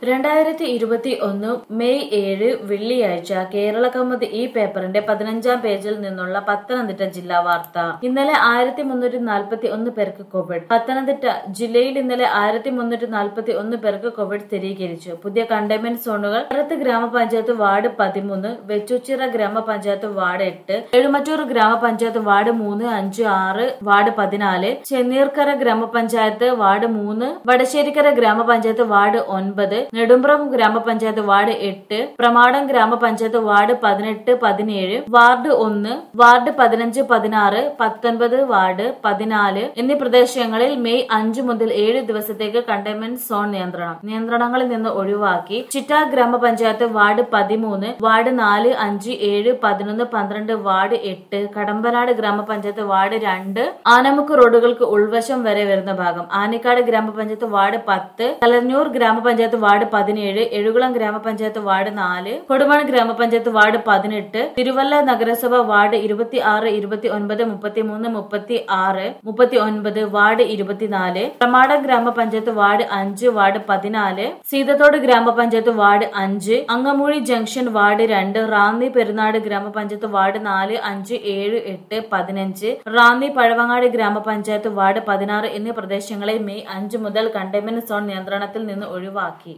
രണ്ടായിരത്തി ഇരുപത്തി ഒന്ന് മെയ് ഏഴ് വെള്ളിയാഴ്ച കേരള കൗമുദി ഈ പേപ്പറിന്റെ പതിനഞ്ചാം പേജിൽ നിന്നുള്ള പത്തനംതിട്ട ജില്ലാ വാർത്ത ഇന്നലെ ആയിരത്തി മുന്നൂറ്റി നാൽപ്പത്തി ഒന്ന് പേർക്ക് കോവിഡ് പത്തനംതിട്ട ജില്ലയിൽ ഇന്നലെ ആയിരത്തി മുന്നൂറ്റി നാൽപ്പത്തി ഒന്ന് പേർക്ക് കോവിഡ് സ്ഥിരീകരിച്ചു പുതിയ കണ്ടെയ്ൻമെന്റ് സോണുകൾ കരത്ത് ഗ്രാമപഞ്ചായത്ത് വാർഡ് പതിമൂന്ന് വെച്ചുച്ചിറ ഗ്രാമപഞ്ചായത്ത് വാർഡ് എട്ട് എഴുമറ്റൂർ ഗ്രാമപഞ്ചായത്ത് വാർഡ് മൂന്ന് അഞ്ച് ആറ് വാർഡ് പതിനാല് ചെന്നീർക്കര ഗ്രാമപഞ്ചായത്ത് വാർഡ് മൂന്ന് വടശ്ശേരിക്കര ഗ്രാമപഞ്ചായത്ത് വാർഡ് ഒൻപത് നെടുമ്പ്രം ഗ്രാമപഞ്ചായത്ത് വാർഡ് എട്ട് പ്രമാടം ഗ്രാമപഞ്ചായത്ത് വാർഡ് പതിനെട്ട് പതിനേഴ് വാർഡ് ഒന്ന് വാർഡ് പതിനഞ്ച് പതിനാറ് പത്തൊൻപത് വാർഡ് പതിനാല് എന്നീ പ്രദേശങ്ങളിൽ മെയ് അഞ്ചു മുതൽ ഏഴ് ദിവസത്തേക്ക് കണ്ടെയ്ൻമെന്റ് സോൺ നിയന്ത്രണം നിയന്ത്രണങ്ങളിൽ നിന്ന് ഒഴിവാക്കി ചിറ്റാർ ഗ്രാമപഞ്ചായത്ത് വാർഡ് പതിമൂന്ന് വാർഡ് നാല് അഞ്ച് ഏഴ് പതിനൊന്ന് പന്ത്രണ്ട് വാർഡ് എട്ട് കടമ്പനാട് ഗ്രാമപഞ്ചായത്ത് വാർഡ് രണ്ട് ആനമുക്ക് റോഡുകൾക്ക് ഉൾവശം വരെ വരുന്ന ഭാഗം ആനിക്കാട് ഗ്രാമപഞ്ചായത്ത് വാർഡ് പത്ത് കലഞ്ഞൂർ ഗ്രാമപഞ്ചായത്ത് വാർഡ് പതിനേഴ് എഴുകുളം ഗ്രാമപഞ്ചായത്ത് വാർഡ് നാല് കൊടുമൺ ഗ്രാമപഞ്ചായത്ത് വാർഡ് പതിനെട്ട് തിരുവല്ല നഗരസഭ വാർഡ് ഇരുപത്തി ആറ് ഇരുപത്തി ഒൻപത് മുപ്പത്തി മൂന്ന് മുപ്പത്തി ആറ് മുപ്പത്തി ഒൻപത് വാർഡ് ഇരുപത്തിനാല് പ്രമാടം ഗ്രാമപഞ്ചായത്ത് വാർഡ് അഞ്ച് വാർഡ് പതിനാല് സീതത്തോട് ഗ്രാമപഞ്ചായത്ത് വാർഡ് അഞ്ച് അങ്ങമൂഴി ജംഗ്ഷൻ വാർഡ് രണ്ട് റാന്നി പെരുന്നാട് ഗ്രാമപഞ്ചായത്ത് വാർഡ് നാല് അഞ്ച് ഏഴ് എട്ട് പതിനഞ്ച് റാന്നി പഴവങ്ങാട് ഗ്രാമപഞ്ചായത്ത് വാർഡ് പതിനാറ് എന്നീ പ്രദേശങ്ങളെ മെയ് അഞ്ച് മുതൽ കണ്ടെയ്ൻമെന്റ് സോൺ നിയന്ത്രണത്തിൽ നിന്ന് ഒഴിവാക്കി